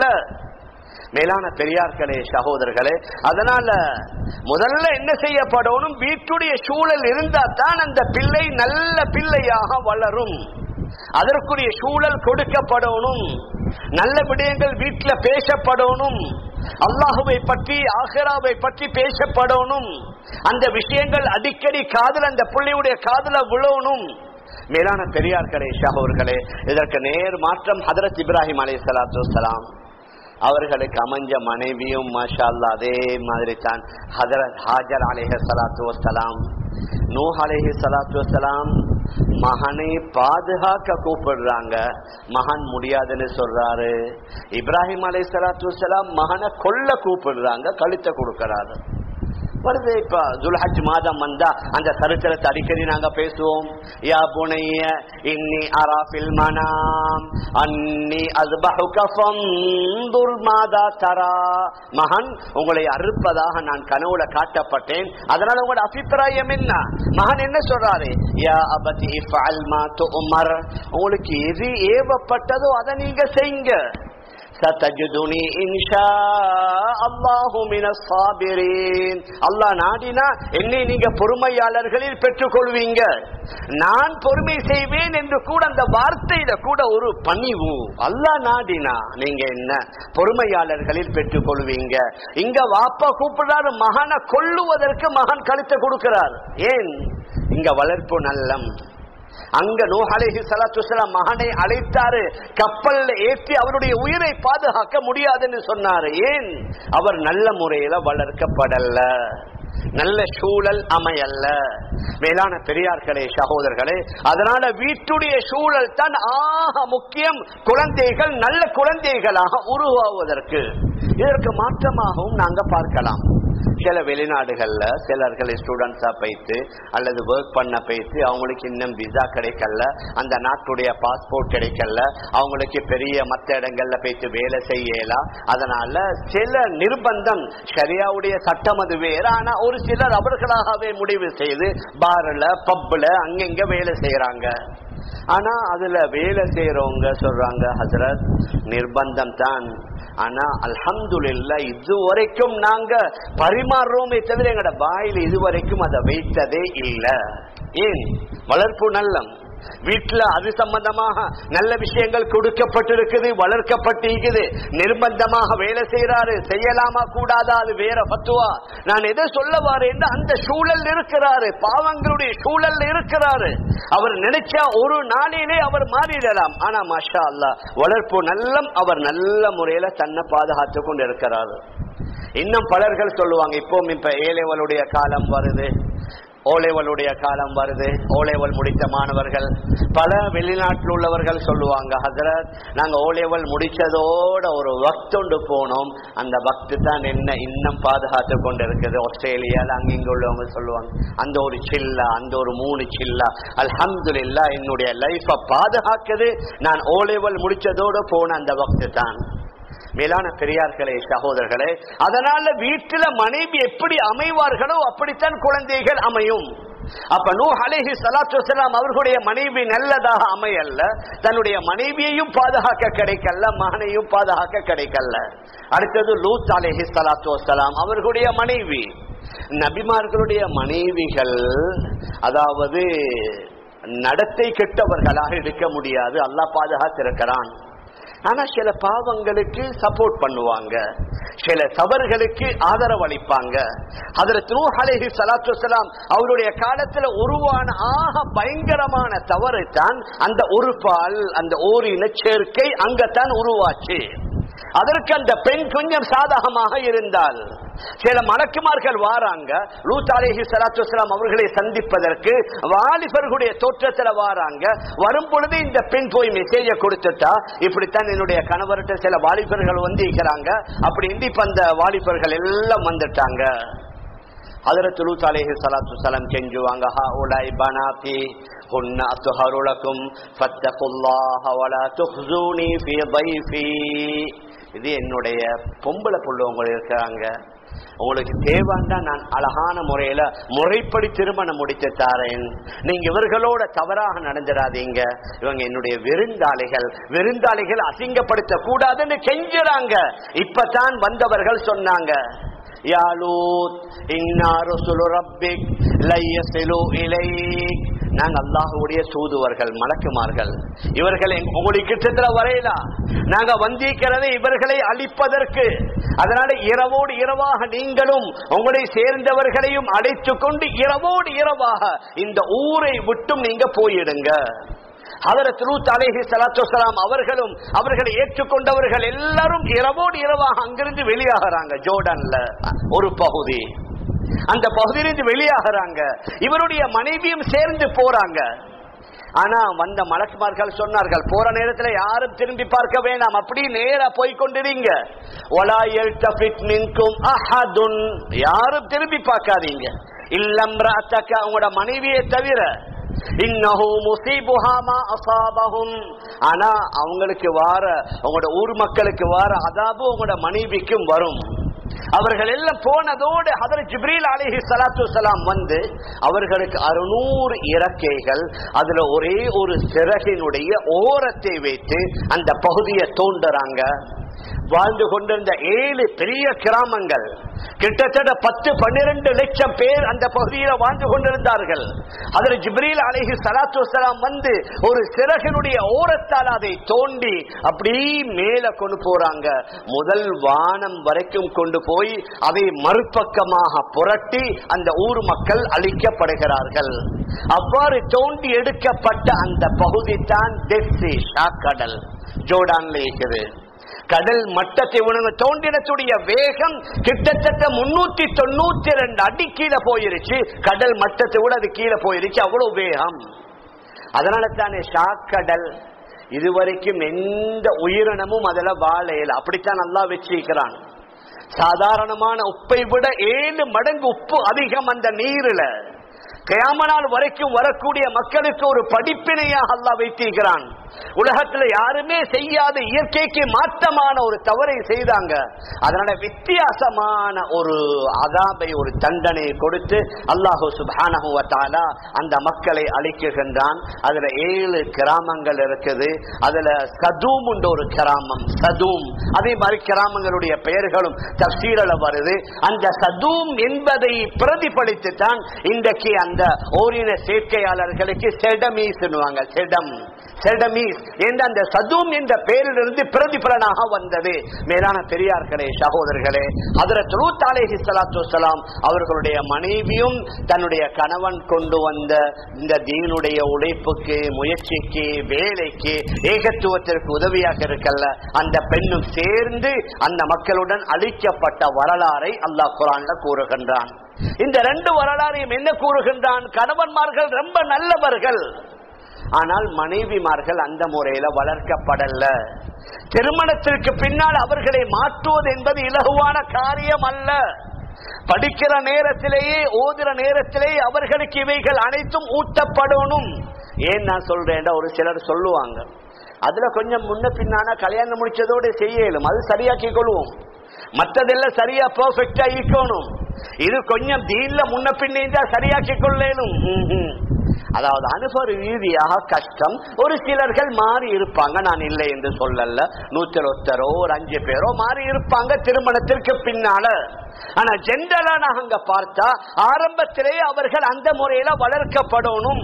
மேலான பெரியார்களே சகோதரர்களே அதனால முதல்ல என்ன செய்யப்படணும் வீட்டுடைய சூழல் இருந்தா தான் அந்த பிள்ளை நல்ல பிள்ளையாக வளரும் அதற்குரிய சூழல் கொடுக்கப்படணும் நல்ல விடயங்கள் வீட்டில் பேசப்படணும் அல்லாஹுவை பற்றி ஆஹிராவை பற்றி பேசப்படணும் அந்த விஷயங்கள் அடிக்கடி காதல் அந்த பிள்ளையுடைய காதல விழணும் மேலான பெரியார்களே சகோதரர்களே இதற்கு நேர் மாற்றம் ஹதரத் இப்ராஹிம் அலை சலாத்து வலாம் அவர்களுக்கு அமைஞ்ச மனைவியும் மாஷா அல்லாஹ் அதே மாதிரி தான் ஹதரத் ஹாஜர் அலேஹ சலாத்து வசலாம் நூஹ் அலேஹி சலாத்து வசலாம் மகனை பாதுகாக்க கூப்பிடுறாங்க மகன் முடியாதுன்னு சொல்றாரு இப்ராஹிம் அலை சலாத்து வசலாம் மகனை கொல்ல கூப்பிடுறாங்க கழுத்தை கொடுக்கறாரு வருது இப்ப துல்ஹஜ் மாதம் வந்தா அந்த சரித்திரத்தை அடிக்கடி நாங்க பேசுவோம் யா புனைய இன்னி அராஃபில் மனாம் அன்னி அஸ்பஹுக ஃபந்துர் மாதா தரா மகன் உங்களை அறுப்பதாக நான் கனவுல காட்டப்பட்டேன் அதனால உங்களோட அபிப்பிராயம் என்ன மகன் என்ன சொல்றாரு யா அபதி இஃபஅல் மா துமர் உங்களுக்கு எது ஏவப்பட்டதோ அதை நீங்க செய்யுங்க சதஜுதுனி இன்ஷா அல்லாஹு மினஸ் சாபிரீன் அல்லாஹ் நாடினா என்னை நீங்க பொறுமையாளர்களில் பெற்றுக்கொள்வீங்க நான் பொறுமை செய்வேன் என்று கூட அந்த வார்த்தையில கூட ஒரு பணிவு அல்லாஹ் நாடினா நீங்க என்ன பொறுமையாளர்களில் பெற்றுக்கொள்வீங்க இங்க வாப்பா கூப்பிடுறாரு மகனை கொல்லுவதற்கு மகன் கழுத்தை கொடுக்கிறார் ஏன் இங்க வளர்ப்பு நல்லம் அங்க நூஹ் அலைஹி ஸலாத்து வஸலாம் மகனை அழைத்தாரு கப்பல்ல ஏற்றி அவருடைய உயிரை பாதுகாக்க முடியாதுன்னு சொன்னாரு ஏன் அவர் நல்ல முறையில வளர்க்கப்படல நல்ல சூழல் அமையல்ல மேலான பெரியார்களே சகோதரர்களே அதனால வீட்டுடைய சூழல் தான் ஆக முக்கியம் குழந்தைகள் நல்ல குழந்தைகளாக உருவாவதற்கு இதற்கு மாற்றமாகவும் நாங்க பார்க்கலாம் சில வெளிநாடுகள்ல சிலர்கள் ஸ்டூடெண்ட்ஸா போயிட்டு அல்லது ஒர்க் பண்ண போயிட்டு அவங்களுக்கு இன்னும் விசா கிடைக்கல அந்த நாட்டுடைய பாஸ்போர்ட் கிடைக்கல அவங்களுக்கு பெரிய மத்த இடங்கள்ல போயிட்டு வேலை செய்யலாம் அதனால சில நிர்பந்தம் ஷரியாவுடைய சட்டம் அது வேற ஆனா ஒரு சிலர் அவர்களாகவே முடிவு செய்து பார்ல பப்ல அங்கங்க வேலை செய்யறாங்க ஆனா அதுல வேலை செய்யறவங்க சொல்றாங்க ஹசரத் நிர்பந்தம் தான் ஆனா அல்ஹம்துலில்லா இதுவரைக்கும் நாங்க பரிமாறுறோமே தவிர எங்கட வாயில இதுவரைக்கும் அதை வைத்ததே இல்ல ஏன் வளர்ப்பு நல்லம் வீட்டுல அது சம்பந்தமாக நல்ல விஷயங்கள் கொடுக்கப்பட்டிருக்குது வளர்க்கப்பட்டிருக்குது நிர்பந்தமாக வேலை செய்யறாரு செய்யலாமா கூடாதா அது வேற பத்துவா நான் எதை சொல்ல வாரேன் அந்த சூழல் இருக்கிறாரு பாவங்களுடைய சூழல் இருக்கிறாரு அவர் நினைச்சா ஒரு நாளிலே அவர் மாறிடலாம் ஆனா மாஷா அல்லா வளர்ப்பு நல்லம் அவர் நல்ல முறையில தன்னை பாதுகாத்து கொண்டு இருக்கிறாரு இன்னும் பலர்கள் சொல்லுவாங்க இப்போ இப்ப ஏலேவலுடைய காலம் வருது ஓலேவலுடைய காலம் வருது ஓலேவல் முடித்த மாணவர்கள் பல வெளிநாட்டில் உள்ளவர்கள் சொல்லுவாங்க ஹசரத் நாங்க ஓலேவல் முடிச்சதோட ஒரு வக்தொண்டு போனோம் அந்த வக்து தான் என்ன இன்னும் பாதுகாத்து கொண்டு இருக்குது ஆஸ்திரேலியால அங்கிங்க உள்ளவங்க சொல்லுவாங்க அந்த ஒரு சில்லா அந்த ஒரு மூணு சில்லா அல்ஹம்துலில்லா என்னுடைய லைஃப பாதுகாக்குது நான் ஓலேவல் முடிச்சதோட போன அந்த வக்து தான் மேலான பெரியார்களே சகோதரர்களே அதனால வீட்டுல மனைவி எப்படி அமைவார்களோ அப்படித்தான் குழந்தைகள் அமையும் அப்ப நூ அலேஹி சலாத்து வசலாம் அவர்களுடைய மனைவி நல்லதாக அமையல்ல தன்னுடைய மனைவியையும் பாதுகாக்க கிடைக்கல மகனையும் பாதுகாக்க கிடைக்கல அடுத்தது லூத் அலேஹி சலாத்து வசலாம் அவர்களுடைய மனைவி நபிமார்களுடைய மனைவிகள் அதாவது நடத்தை கெட்டவர்களாக இருக்க முடியாது அல்லாஹ் பாதுகாத்திருக்கிறான் ஆனா சில பாவங்களுக்கு சப்போர்ட் பண்ணுவாங்க சில தவறுகளுக்கு ஆதரவு அளிப்பாங்க அதுல அலைஹி சலாத்து வசலாம் அவருடைய காலத்துல உருவான ஆக பயங்கரமான தவறு தான் அந்த உறுப்பால் அந்த ஓரின சேர்க்கை அங்கத்தான் உருவாச்சு அதற்கு அந்த பெண் கொஞ்சம் சாதகமாக இருந்தால் சில மலக்குமார்கள் வாராங்க லூத் அலேஹி சலாத்து வசலாம் அவர்களை சந்திப்பதற்கு வாலிபர்களுடைய தோற்றத்துல வாராங்க வரும் பொழுது இந்த பெண் போய் மெசேஜ கொடுத்துட்டா இப்படித்தான் என்னுடைய கணவர்கிட்ட சில வாலிபர்கள் வந்து இருக்கிறாங்க அப்படி இப்ப அந்த வாலிபர்கள் எல்லாம் வந்துட்டாங்க ஹதரத் லூத் அலைஹி ஸலாத்து வஸலாம் கெஞ்சுவாங்க ஹா உலாய் பனாதி ஹுன்ன அத்ஹரு லக்கும் ஃபத்தகுல்லாஹ வலா துஹ்ஸூனி ஃபீ ضيفي இது என்னுடைய பொம்பளை புள்ளவங்க இருக்காங்க உங்களுக்கு தேவைன்னா நான் அழகான முறையில முறைப்படி திருமணம் முடித்து தாரேன் நீங்க இவர்களோட தவறாக நடந்துடாதீங்க இவங்க என்னுடைய விருந்தாளிகள் விருந்தாளிகள் அசிங்கப்படுத்த கூடாதுன்னு கெஞ்சுறாங்க இப்பதான் வந்தவர்கள் சொன்னாங்க يا لوط إنا رسل ربك لن يصلوا إليك நாங்க அல்லாஹுடைய தூதுவர்கள் மலக்குமார்கள் இவர்கள் உங்களுக்கு கிட்டத்துல வரையலாம் நாங்க வந்திருக்கிறது இவர்களை அழிப்பதற்கு அதனால இரவோடு இரவாக நீங்களும் உங்களை சேர்ந்தவர்களையும் அழைத்து கொண்டு இரவோடு இரவாக இந்த ஊரை விட்டும் நீங்க போயிடுங்க ஹதரத் லூத் அலைஹி ஸலாத்து வஸலாம் அவர்களும் அவர்களை ஏற்றுக்கொண்டவர்கள் எல்லாரும் இரவோடு இரவாக அங்கிருந்து வெளியாகிறாங்க ஜோர்டான்ல ஒரு பகுதி அந்த பகுதியிலிருந்து வெளியாகிறாங்க இவருடைய மனைவியும் சேர்ந்து போறாங்க ஆனா வந்த மலக்குமார்கள் சொன்னார்கள் போற நேரத்துல யாரும் திரும்பி பார்க்க வேண்டாம் அப்படி நேரா போய் கொண்டிருங்க ஒலா எல்தஃபிட் மின்கும் அஹதுன் யாரும் திரும்பி பார்க்காதீங்க இல்லம் ராத்தக்க உங்களோட மனைவியை தவிர இன்னஹு முசீபுஹா மா அஸாபஹும் ஆனா அவங்களுக்கு வார உங்களோட ஊர் மக்களுக்கு வார அதாபு உங்களோட மனைவிக்கும் வரும் அவர்கள் எல்லாம் போனதோடு ஹதர் ஜிப்ரீல் அலிஹி சலாத்து சலாம் வந்து அவர்களுக்கு அறுநூறு இறக்கைகள் அதுல ஒரே ஒரு சிறகினுடைய ஓரத்தை வைத்து அந்த பகுதியை தோண்டுறாங்க வாழ்ந்து கொண்டிருந்த ஏழு பெரிய கிராமங்கள் கிட்டத்தட்ட பத்து பன்னிரண்டு லட்சம் பேர் அந்த பகுதியில் வாழ்ந்து கொண்டிருந்தார்கள் அதில் ஜிப்ரீல் அலைஹி சலாத்து வசலாம் வந்து ஒரு சிறகினுடைய ஓரத்தால் அதை தோண்டி அப்படி மேல கொண்டு போறாங்க முதல் வானம் வரைக்கும் கொண்டு போய் அதை மறுபக்கமாக புரட்டி அந்த ஊர் மக்கள் அழிக்கப்படுகிறார்கள் அவ்வாறு தோண்டி எடுக்கப்பட்ட அந்த பகுதி தான் கடல் ஜோர்டான்ல இருக்குது கடல் மட்டத்தை உணவு தோண்டினத்துடைய வேகம் கிட்டத்தட்ட முன்னூத்தி தொண்ணூத்தி ரெண்டு அடி கீழே போயிருச்சு கடல் மட்டத்தை விட அது கீழே போயிருச்சு அவ்வளவு வேகம் அதனால தானே ஷாக்கடல் இதுவரைக்கும் எந்த உயிரினமும் அதுல வாழையில அப்படித்தான் நல்லா வச்சிருக்கிறான் சாதாரணமான உப்பை விட ஏழு மடங்கு உப்பு அதிகம் அந்த நீரில கயாமனால் வரைக்கும் வரக்கூடிய மக்களுக்கு ஒரு படிப்பினையாக அல்லாஹ் வைத்திருக்கிறான் உலகத்துல யாருமே செய்யாத இயற்கைக்கு மாற்றமான ஒரு தவறை செய்தாங்க அதனால வித்தியாசமான ஒரு அதாபை ஒரு தண்டனை கொடுத்து அல்லாஹு சுபானஹு வ தஆலா அந்த மக்களை அழிக்குகின்றான் அதுல ஏழு கிராமங்கள் இருக்குது அதுல சதூம் உண்டு ஒரு கிராமம் சதூம் அதே மாதிரி கிராமங்களுடைய பெயர்களும் தப்சீரல வருது அந்த சதூம் என்பதை பிரதிபலித்து தான் இன்றைக்கு அந்த ஓரின சேர்க்கையாளர்களுக்கு செடமீஸ் செடம் செடமீஸ் என்ற அந்த சதூம் என்ற பெயரிலிருந்து பிரதிபலனாக வந்தது மேலான பெரியார்களே சகோதரர்களே ஹதரத் லூத் அலைஹி ஸலாத்து வஸலாம் அவர்களுடைய மனைவியும் தன்னுடைய கணவன் கொண்டு வந்த இந்த தீனுடைய உழைப்புக்கு முயற்சிக்கு வேலைக்கு ஏகத்துவத்திற்கு உதவியாக இருக்கல்ல அந்த பெண்ணும் சேர்ந்து அந்த மக்களுடன் அழிக்கப்பட்ட வரலாறை அல்லாஹ் குரான்ல கூறுகின்றான் இந்த ரெண்டு வரலாறையும் என்ன கூறுகின்றான் கணவன்மார்கள் ரொம்ப நல்லவர்கள் ஆனால் மனைவிமார்கள் அந்த முறையில வளர்க்கப்படல திருமணத்திற்கு பின்னால் அவர்களை மாற்றுவது என்பது இலகுவான காரியம் அல்ல படிக்கிற நேரத்திலேயே ஓதுற நேரத்திலேயே அவர்களுக்கு இவைகள் அனைத்தும் ஊட்டப்படணும் ஏன் நான் சொல்றேன் ஒரு சிலர் சொல்லுவாங்க அதுல கொஞ்சம் முன்ன பின்னான கல்யாணம் முடிச்சதோட செய்யலும் அது சரியாக்கி கொள்வோம் மற்றதெல்லாம் சரியா பெர்ஃபெக்டா இருக்கணும் இது கொஞ்சம் தீன்ல முன்ன பின்னா சரியாக்கி கொள்ளேனும் ம்ஹும். அதாவது அனுபவ ரீதியாக கஷ்டம் ஒரு சிலர்கள் மாறி இருப்பாங்க நான் இல்லை என்று சொல்லல நூத்தி ஒருத்தரோ ஒரு அஞ்சு பேரோ மாறி இருப்பாங்க திருமணத்திற்கு பின்னால ஆனா ஜென்ரலா நாங்க பார்த்தா ஆரம்பத்திலேயே அவர்கள் அந்த முறையில வளர்க்கப்படணும்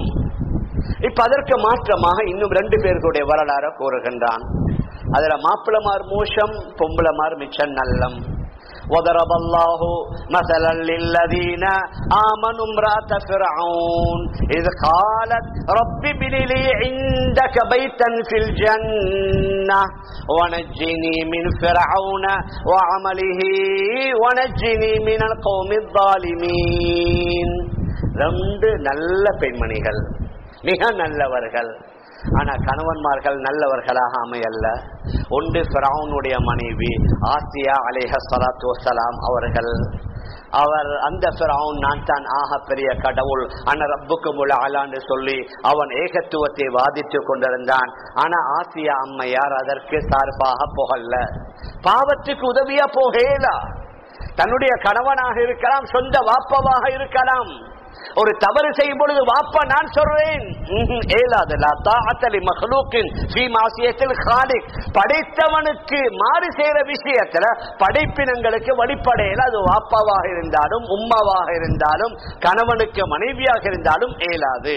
இப்ப அதற்கு மாற்றமாக இன்னும் ரெண்டு பேர்களுடைய வரலாறு கூறுகின்றான் அதுல மாப்பிளமார் மோசம் பொம்பளமார் மிச்சம் நல்லம் وضرب الله مثلا للذين آمنوا امرأة فرعون إذ قالت رب ابن لي عندك بيتا في الجنة ونجني من فرعون وعمله ونجني من القوم الظالمين ரெண்டு நல்ல பெண்மணிகள் மிக நல்லவர்கள் ஆனா கணவன்மார்கள் நல்லவர்களாக அமையல்ல ஒன்று ஃபிரௌனுடைய மனைவி ஆசியா அலேஹ சலாத்து வசலாம் அவர்கள் அவர் அந்த ஃபிரௌன் நான் தான் ஆக பெரிய கடவுள் ஆனா ரப்புக்கு முழு ஆளான்னு சொல்லி அவன் ஏகத்துவத்தை வாதித்து கொண்டிருந்தான் ஆனா ஆசியா அம்மையார் அதற்கு சார்பாக புகழ்ல பாவத்துக்கு உதவியா போகேலா தன்னுடைய கணவனாக இருக்கலாம் சொந்த வாப்பவாக இருக்கலாம் ஒரு தவறு செய்யும் பொழுது வாப்பா நான் சொல்றேன் ம்ஹும், இயலாது. லா தாஅத்த லி மக்லூக்கின் ஃபீ மாசியத்தில் காலிக். படைத்தவனுக்கு மாறு செய்யற விஷயத்துல படைப்பினங்களுக்கு வழிபடையில அது வாப்பாவாக இருந்தாலும் உம்மாவாக இருந்தாலும் கணவனுக்கு மனைவியாக இருந்தாலும் இயலாது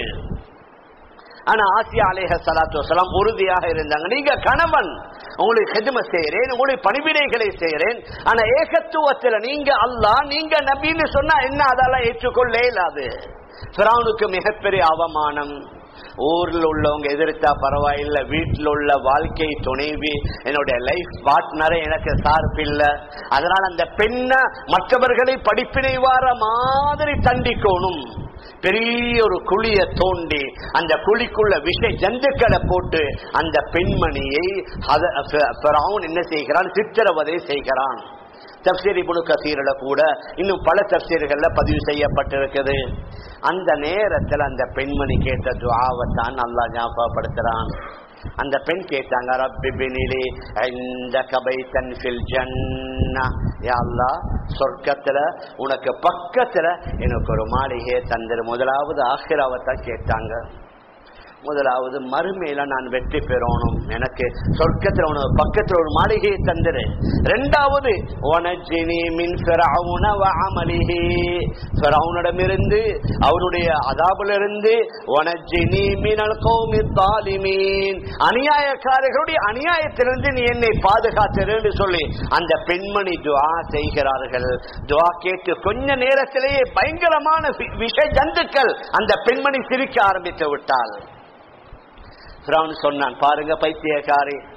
ஆனா ஆசியா அலேஹ சலாத்து வசலாம் உறுதியாக இருந்தாங்க நீங்க கணவன் உங்களுக்கு ஹெதும செய்யறேன் உங்களுக்கு பணிவிடைகளை செய்யறேன் ஆனா ஏகத்துவத்துல நீங்க அல்லாஹ் நீங்க நபின்னு சொன்னா என்ன அதெல்லாம் ஏற்றுக்கொள்ள இயலாது பிராவுனுக்கு மிகப்பெரிய அவமானம் ஊர்ல உள்ளவங்க எதிர்த்தா பரவாயில்ல வீட்டில் உள்ள வாழ்க்கை துணைவி என்னுடைய லைஃப் பார்ட்னரை எனக்கு சார்பில்லை அதனால அந்த பெண்ணை மற்றவர்களை படிப்பினை வார மாதிரி தண்டிக்கணும் பெரிய ஒரு குழிய தோண்டி அந்த குழிக்குள்ள விஷ ஜந்துக்களை போட்டு அந்த பெண்மணியை அத- ஃப- ஃபிரௌன் என்ன செய்கிறான் சித்திரவதை செய்கிறான் தப்சீர் இப்னு கசீரில் கூட இன்னும் பல தப்சீர்கள்ல பதிவு செய்யப்பட்டிருக்குது அந்த நேரத்தில் அந்த பெண்மணி கேட்ட துஆவைத்தான் அல்லாஹ் ஞாபகப்படுத்துறான் அந்த பெண் கேட்டாங்க ரப்பி பினிலி இந்த கபைத்தன் ஃபில் ஜன்னா யா அல்லாஹ் சொர்க்கத்துல உனக்கு பக்கத்துல எனக்கு ஒரு மாளிகையை தந்துரு முதலாவது ஆஹிராவத்தான் கேட்டாங்க முதலாவது மறுமையில நான் வெற்றி பெறணும் எனக்கு சொர்க்கத்துல உனக்கு பக்கத்துல ஒரு மாளிகையை தந்துரு ரெண்டாவது உனஜினி மின் ஃபிரௌன வ அமலிஹி ஃபிரௌனிடமிருந்து அவனுடைய அதாபிலிருந்து உனஜினி மினல் கௌமி தாலிமீன் அநியாயக்காரர்களுடைய அநியாயத்திலிருந்து நீ என்னை பாதுகாத்திருந்து சொல்லி அந்த பெண்மணி துஆ செய்கிறார்கள் துஆ கேட்டு கொஞ்ச நேரத்திலேயே பயங்கரமான வி- விஷ ஜந்துக்கள் அந்த பெண்மணி சிரிக்க ஆரம்பித்து விட்டாள் ஃபிரௌன் சொன்னான் பாருங்க பைத்தியக்காரி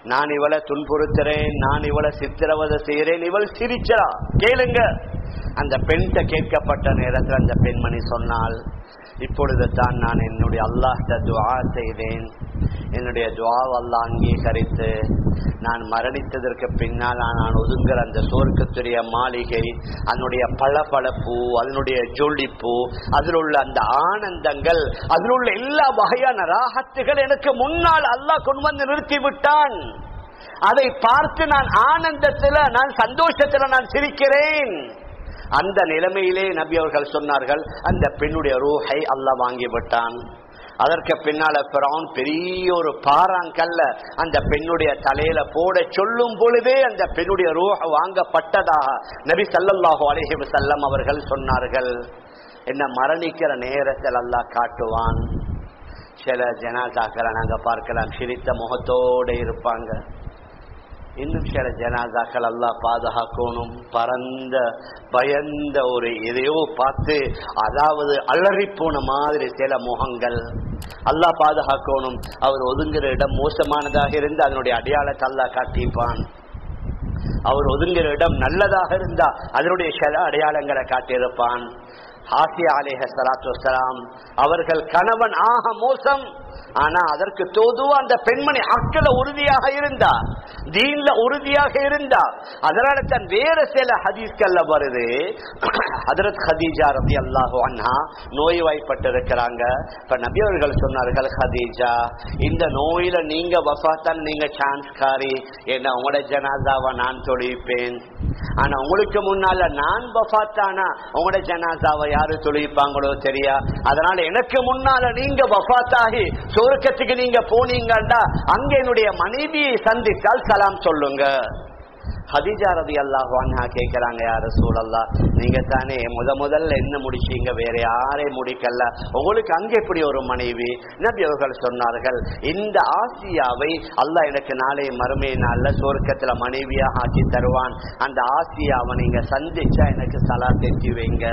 நான் இவளை துன்புறுத்துறேன் நான் இவளை சித்திரவதை செய்கிறேன் இவள் சிரிச்சா கேளுங்க அந்த பெண்கிட்ட கேட்கப்பட்ட நேரத்தில் அந்த பெண்மணி சொன்னால் இப்பொழுது தான் நான் என்னுடைய அல்லாஹ்ட துவா செய்தேன் என்னுடைய துவாவை அல்லாஹ் அங்கீகரித்து நான் மரணித்ததற்கு பின்னால் நான் ஒதுங்குற அந்த சோர்க்கத்துடைய மாளிகை அதனுடைய பளபளப்பு அதனுடைய ஜொலிப்பு அதில் உள்ள அந்த ஆனந்தங்கள் அதில் உள்ள எல்லா வகையான ராகத்துகள் எனக்கு முன்னால் அல்லாஹ் கொண்டு வந்து நிறுத்தி விட்டான் அதை பார்த்து நான் ஆனந்தத்துல நான் சந்தோஷத்துல நான் சிரிக்கிறேன் அந்த நிலைமையிலே நபி அவர்கள் சொன்னார்கள் அந்த பெண்ணுடைய ரூஹை அல்லாஹ் வாங்கி விட்டான் அதற்கு பின்னால பிறவுன் பெரிய ஒரு பாறாங்கல்ல அந்த பெண்ணுடைய தலையில போட சொல்லும் பொழுதே அந்த பெண்ணுடைய ரூஹ வாங்கப்பட்டதாக நபி ஸல்லல்லாஹு அலைஹி வஸல்லம் அவர்கள் சொன்னார்கள் என்ன மரணிக்கிற நேரத்தில் அல்லாஹ் காட்டுவான் சில ஜனாதாக்களை நாங்க பார்க்கலாம் சிரித்த முகத்தோட இருப்பாங்க இன்னும் சில ஜனாதாக்கள் எல்லாம் பாதுகாக்கணும் பரந்த பயந்த ஒரு எதையோ பார்த்து அதாவது அலறி போன மாதிரி சில முகங்கள் அல்லாஹ் பாதுகாக்கணும் அவர் ஒதுங்குற இடம் மோசமானதாக இருந்து அதனுடைய அடையாளத்தை அல்லாஹ் காட்டிப்பான் அவர் ஒதுங்குற இடம் நல்லதாக இருந்தா அதனுடைய சில அடையாளங்களை காட்டியிருப்பான் ஆசியா அலேஹ சலாத்து வசலாம் அவர்கள் கணவன் ஆக மோசம் ஆனா அதற்கு தோதுவா அந்த பெண்மணி அக்கல உறுதியாக இருந்தா தீன்ல உறுதியாக இருந்தா அதனால தன் வேற சில ஹதீஸ்கள்ல வருது ஹதரத் ஹதீஜா ரபி அல்லாஹு அண்ணா நோய்வாய்ப்பட்டிருக்கிறாங்க இப்ப நபி அவர்கள் சொன்னார்கள் ஹதீஜா இந்த நோயில நீங்க வஃபாத்தான் நீங்க சான்ஸ் காரி என்ன உங்களோட ஜனாதாவை நான் தொழிப்பேன் ஆனா உங்களுக்கு முன்னால நான் வஃபாத்தானா உங்களோட ஜனாதாவை யாரு தொழிப்பாங்களோ தெரியா அதனால எனக்கு முன்னால நீங்க வஃபாத்தாகி சொர்க்கத்துக்கு நீங்க போனீங்கடா அங்க என்னுடைய மனைவியை சந்தித்தால் சலாம் சொல்லுங்க ஹதிஜா ரதி அல்லாஹ் கேட்கிறாங்க யார சூழல்லா நீங்க தானே முத முதல்ல என்ன முடிச்சீங்க வேற யாரே முடிக்கல உங்களுக்கு அங்க எப்படி ஒரு மனைவி நபி அவர்கள் சொன்னார்கள் இந்த ஆசியாவை அல்லாஹ் எனக்கு நாளை மறுமை நாள்ல சொர்க்கத்துல மனைவியா ஆக்கி தருவான் அந்த ஆசியாவை நீங்க சந்திச்சா எனக்கு சலா தெட்டி வைங்க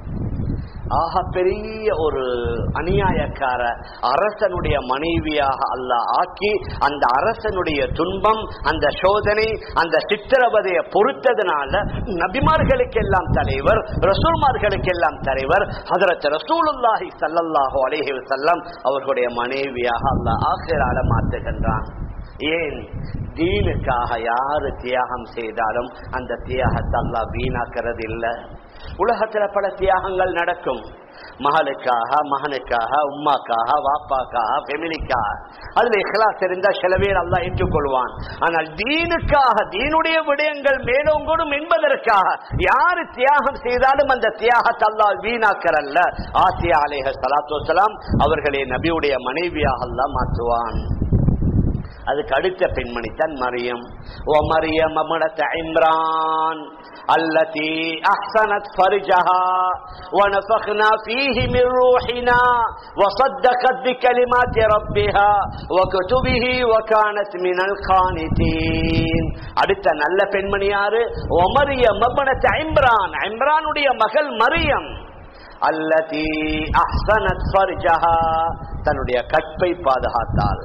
ஆக பெரிய ஒரு அநியாயக்கார அரசனுடைய மனைவியாக அல்லாஹ் ஆக்கி அந்த அரசனுடைய துன்பம் அந்த சோதனை அந்த சித்திரவதையை பொறுத்ததுனால நபிமார்களுக்கெல்லாம் தலைவர் ரசூல்மார்களுக்கெல்லாம் தலைவர் ஹதரத் ரசூலுல்லாஹி ஸல்லல்லாஹு அலைஹி வஸல்லம் அவர்களுடைய மனைவியாக அல்லாஹ் ஆசிரால மாற்றுகின்றான் ஏன் தீனுக்காக யாரு தியாகம் செய்தாலும் அந்த தியாகத்தை அல்லாஹ் வீணாக்கிறது இல்லை உலகத்துல பல தியாகங்கள் நடக்கும் மகளுக்காக மகனுக்காக உம்மாக்காக வாப்பாக்காக ஃபெமிலிக்காக அதுல இஹ்லாஸ் இருந்தா சில பேர் அல்லாஹ் ஏற்றுக்கொள்வான் ஆனால் தீனுக்காக தீனுடைய விடயங்கள் மேலோங்கூடும் என்பதற்காக யாரு தியாகம் செய்தாலும் அந்த தியாகத்தை அல்லாஹ் வீணாக்கறல்ல ஆசியா அலேஹ சலாத்து வசலாம் அவர்களே நபியுடைய மனைவியாக அல்லாஹ் மாற்றுவான் அதுக்கு அடுத்த பெண்மணி தான் மரியம் ஓ மரியம் அமனத்த இம்ரான் التي أحسنت فرجها ونفخنا فيه من روحنا وصدقت بكلمات ربها وكتبه وكانت من القانتين அடுத்த நல்ல பெண்மணி யாரு ஒமரியம் அமனத்த இம்ரான் இம்ரானுடைய மகள் மரியம் அல்லதி அஹ்சனத் ஃபர்ஜஹா தன்னுடைய கற்பை பாதுகாத்தாள்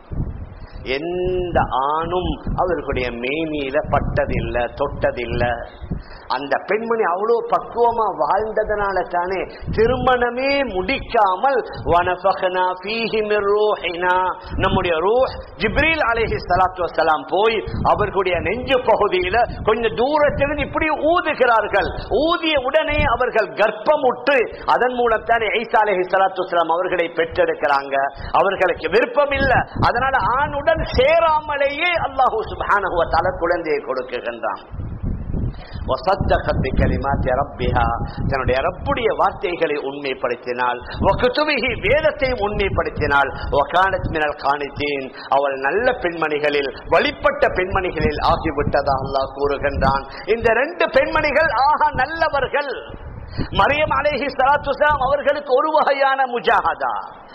எந்த ஆணும் அவர்களுடைய மேனியில பட்டதில்லை தொட்டதில்லை அந்த பெண்மணி அவ்வளவு பக்குவமா வாழ்ந்ததனால தானே திருமணமே முடிக்காமல் வனஃபகனா ஃபீஹி மிர் ரூஹினா நம்முடைய ரூஹ் ஜிப்ரீல் அலைஹி ஸலாத்து வஸலாம் போய் அவர்களுடைய நெஞ்சு பகுதியில கொஞ்சம் தூரத்திலிருந்து இப்படி ஊதுகிறார்கள் ஊதிய உடனே அவர்கள் கர்ப்பமுற்று அதன் மூலம் தானே ஐசா அலைஹி ஸலாத்து வஸலாம் அவர்களை பெற்றெடுக்கிறாங்க அவர்களுக்கு விருப்பம் இல்லை அதனால ஆணுடன் சேராமலேயே அல்லாஹூ சுப்ஹானஹு வ தஆலா குழந்தையை கொடுக்குகின்றான் தன்னுடைய ரப்புடைய வார்த்தைகளை உண்மைப்படுத்தினாள் வேதத்தை உண்மைப்படுத்தினாள் அவள் நல்ல பெண்மணிகளில் வழிபட்ட பெண்மணிகளில் ஆகிவிட்டதா அல்லாஹ் கூறுகின்றான் இந்த ரெண்டு பெண்மணிகள் ஆக நல்லவர்கள் மரியம் அலேஹி சலாத்துலாம் அவர்களுக்கு ஒரு வகையான முஜாஹதா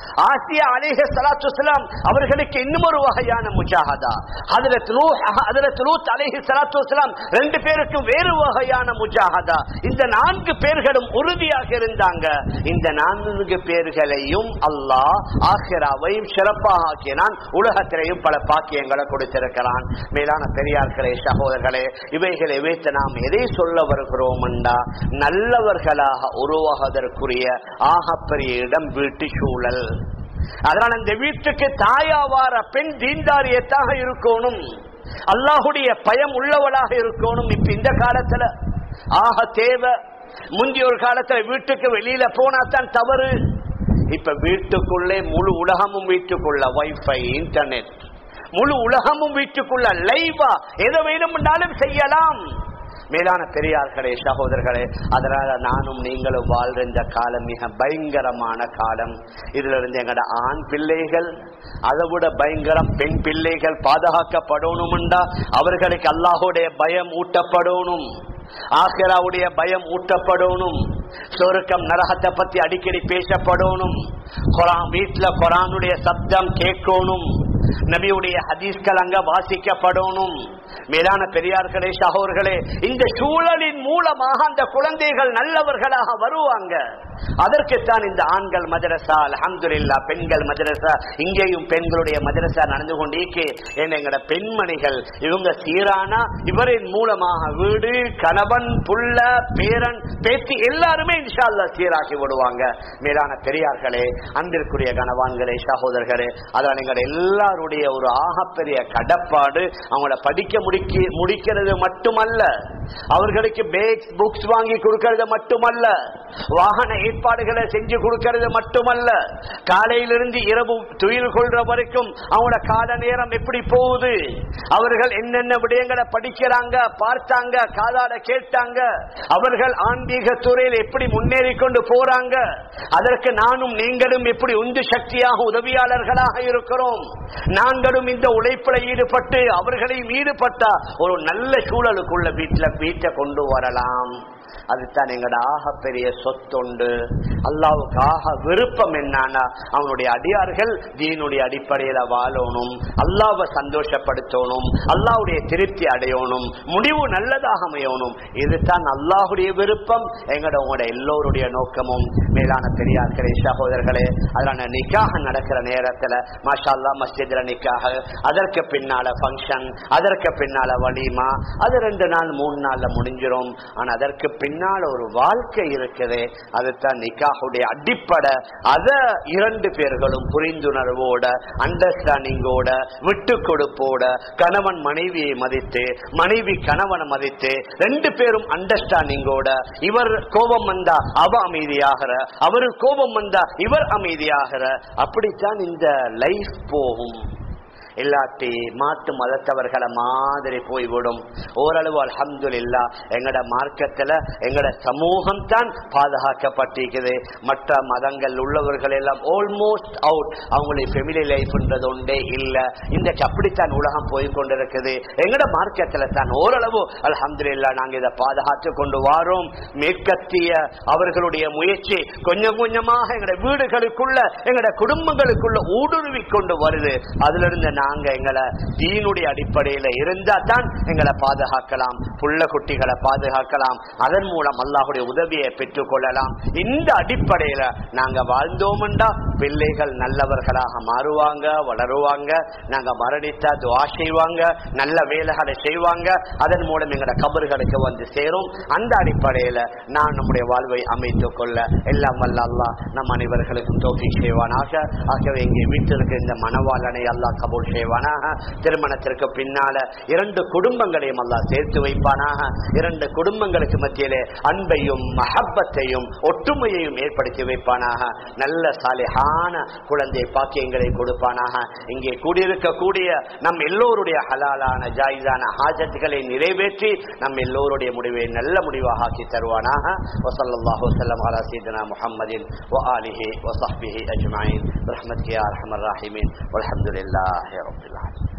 ஆசியா அலேஹ சலாத்து வசலாம் அவர்களுக்கு இன்னும் ஒரு வகையான முஜாஹதா ஹதரத் நூஹ் ஹதரத் லூத் அலேஹி சலாத்து வசலாம் ரெண்டு பேருக்கும் வேறு வகையான முஜாஹதா இந்த நான்கு பேர்களும் உறுதியாக இருந்தாங்க இந்த நான்கு பேர்களையும் அல்லாஹ் ஆஹிராவையும் சிறப்பாக ஆக்கினான் உலகத்திலேயும் பல பாக்கியங்களை கொடுத்திருக்கிறான் மேலான பெரியார்களே சகோதரர்களே இவைகளை வைத்து நாம் எதை சொல்ல வருகிறோம் என்றா நல்லவர்களாக உருவாவதற்குரிய ஆகப்பெரிய இடம் வீட்டு சூழல் அதனால் அந்த வீட்டுக்கு தாயாவார பெண் தீண்டாரியத்தாக இருக்கணும் அல்லாஹுடைய பயம் உள்ளவளாக இருக்கணும் இப்ப இந்த காலத்துல ஆக தேவை முந்தைய ஒரு காலத்துல வீட்டுக்கு வெளியில போனா தான் தவறு இப்ப வீட்டுக்குள்ளே முழு உலகமும் வீட்டுக்குள்ள வைஃபை இன்டர்நெட் முழு உலகமும் வீட்டுக்குள்ள லைவா எதை வேணும்னாலும் செய்யலாம் மேலான பெரியார்களே சகோதரர்களே அதனால நானும் நீங்களும் வாழ்ற இந்த காலம் மிக பயங்கரமான காலம் இதுல இருந்து எங்கட ஆண் பிள்ளைகள் அதை விட பயங்கரம் பெண் பிள்ளைகள் பாதுகாக்கப்படணும்டா அவர்களுக்கு அல்லாஹுடைய பயம் ஊட்டப்படணும் ஆசிராவுடைய பயம் ஊட்டப்படணும் சொருக்கம் நரகத்தை பத்தி அடிக்கடி பேசப்படணும் குரான் வீட்டுல குரானுடைய சப்தம் கேட்கணும் நபியுடைய ஹதீஸ்கள் அங்க வாசிக்கப்படணும் மேலான பெரியார்களே சகோர்களே இந்த சூழலின் மூலமாக அந்த குழந்தைகள் நல்லவர்களாக வருவாங்க அதற்குத்தான் இந்த ஆண்கள் மதரசா அலமதுல்லா பெண்கள் மதரசா இங்கேயும் பெண்களுடைய மதரசா நடந்து கொண்டிருக்கு எங்களோட பெண்மணிகள் இவங்க சீரானா இவரின் மூலமாக வீடு கணவன் புள்ள பேரன் பேத்தி எல்லாருமே இன்ஷா அல்லா சீராக்கி விடுவாங்க மேலான பெரியார்களே அன்பிற்குரிய கணவான்களே சகோதரர்களே அதான் எங்களோட எல்லாருடைய ஒரு ஆகப்பெரிய கடப்பாடு அவங்கள படிக்க முடிக்க முடிக்கிறது மட்டுமல்ல அவர்களுக்கு பேக்ஸ் புக்ஸ் வாங்கி கொடுக்கிறது மட்டுமல்ல வாகன ஏற்பாடுகளை செஞ்சு கொடுக்கிறது மட்டுமல்ல காலையிலிருந்து இரவு துயில் கொள்ற வரைக்கும் அவங்களோட கால நேரம் எப்படி போகுது அவர்கள் என்னென்ன விடயங்களை படிக்கிறாங்க பார்த்தாங்க காதாட கேட்டாங்க அவர்கள் ஆன்மீக துறையில் எப்படி முன்னேறி கொண்டு போறாங்க அதற்கு நானும் நீங்களும் எப்படி உந்து சக்தியாக உதவியாளர்களாக இருக்கிறோம் நாங்களும் இந்த உழைப்பில் ஈடுபட்டு அவர்களையும் ஈடுபட்டா ஒரு நல்ல சூழலுக்குள்ள வீட்டில் வீட்டை கொண்டு வரலாம் அதுதான் எங்கட ஆக பெரிய சொத்துண்டு அல்லாவுக்கு ஆக விருப்பம் என்னன்னா அவனுடைய அடியார்கள் தீனுடைய அடிப்படையில வாழணும் அல்லாவை சந்தோஷப்படுத்தணும் அல்லாவுடைய திருப்தி அடையணும் முடிவு நல்லதாக அமையணும் இதுதான் அல்லாஹுடைய விருப்பம் எங்கட உங்களோட எல்லோருடைய நோக்கமும் மேலான பெரியார்களே சகோதரர்களே அதனால நிக்காக நடக்கிற நேரத்துல மாஷா அல்லா மஸ்ஜித்ல நிக்காக அதற்கு பின்னால ஃபங்க்ஷன் அதற்கு பின்னால வலிமா அது ரெண்டு நாள் மூணு நாள்ல முடிஞ்சிரும் ஆனா அதற்கு பின்னால் ஒரு வாழ்க்கை இருக்குது அதுதான் நிக்காஹுடைய அடிப்படை அத இரண்டு பேர்களும் புரிந்துணர்வோட அண்டர்ஸ்டாண்டிங்கோட விட்டு கொடுப்போட கணவன் மனைவியை மதித்து மனைவி கணவனை மதித்து ரெண்டு பேரும் அண்டர்ஸ்டாண்டிங்கோட இவர் கோபம் வந்தா அவ அமைதியாகிற அவரு கோபம் வந்தா இவர் அமைதியாகிற அப்படித்தான் இந்த லைஃப் போகும் இல்லாட்டி மாட்டு மதத்தவர்களை மாதிரி போய்விடும் ஓரளவு அலமது இல்லா எங்கட மார்க்கத்துல எங்கட சமூகம் தான் பாதுகாக்கப்பட்டிருக்குது மற்ற மதங்கள் உள்ளவர்கள் எல்லாம் ஆல்மோஸ்ட் அவுட் அவங்களுடைய ஃபெமிலி லைஃப்ன்றது ஒன்றே இல்ல இன்றைக்கு அப்படித்தான் உலகம் போய் கொண்டிருக்குது எங்கட மார்க்கத்துல தான் ஓரளவு அலமது இல்லா நாங்க இதை பாதுகாத்து கொண்டு வாரோம் மேற்கத்திய அவர்களுடைய முயற்சி கொஞ்சம் கொஞ்சமாக எங்கட வீடுகளுக்குள்ள எங்கட குடும்பங்களுக்குள்ள ஊடுருவி கொண்டு வருது அதுல இருந்து நாங்க எங்களை தீனுடைய அடிப்படையில இருந்தா தான் எங்களை பாதுகாக்கலாம் புள்ள குட்டிகளை பாதுகாக்கலாம் அதன் மூலம் அல்லாஹுடைய உதவியை பெற்றுக் கொள்ளலாம் இந்த அடிப்படையில நாங்க வாழ்ந்தோம்டா பிள்ளைகள் நல்லவர்களாக மாறுவாங்க வளருவாங்க நாங்க மரணித்தா துவா செய்வாங்க நல்ல வேலைகளை செய்வாங்க அதன் மூலம் எங்களோட கபர்களுக்கு வந்து சேரும் அந்த அடிப்படையில நான் நம்முடைய வாழ்வை அமைத்துக் கொள்ள எல்லாம் வல்ல அல்லாஹ் நம் அனைவர்களுக்கும் தோஃபி செய்வானாக ஆகவே இங்கே வீட்டிற்கு இந்த மனவாளனை அல்லாஹ் கபூல் செய்வானாக திருமணத்திற்கு பின்னால இரண்டு குடும்பங்களையும் அல்லாஹ் சேர்த்து வைப்பானாக இரண்டு குடும்பங்களுக்கு மத்தியிலே அன்பையும் மஹப்பத்தையும் ஒற்றுமையையும் ஏற்படுத்தி வைப்பானாக நல்ல சாலிஹான குழந்தை பாக்கியங்களை கொடுப்பானாக இங்கே கூடியிருக்கக்கூடிய நம் எல்லோருடைய ஹலாலான ஜாயிதான ஹாஜத்துகளை நிறைவேற்றி நம் எல்லோருடைய முடிவை நல்ல முடிவாக ஆக்கி தருவானாக வசல்லாஹு வசல்லம் அலா சீதனா முஹம்மதின் وآله وصحبه أجمعين برحمتك يا أرحم الراحمين والحمد لله رب العالمين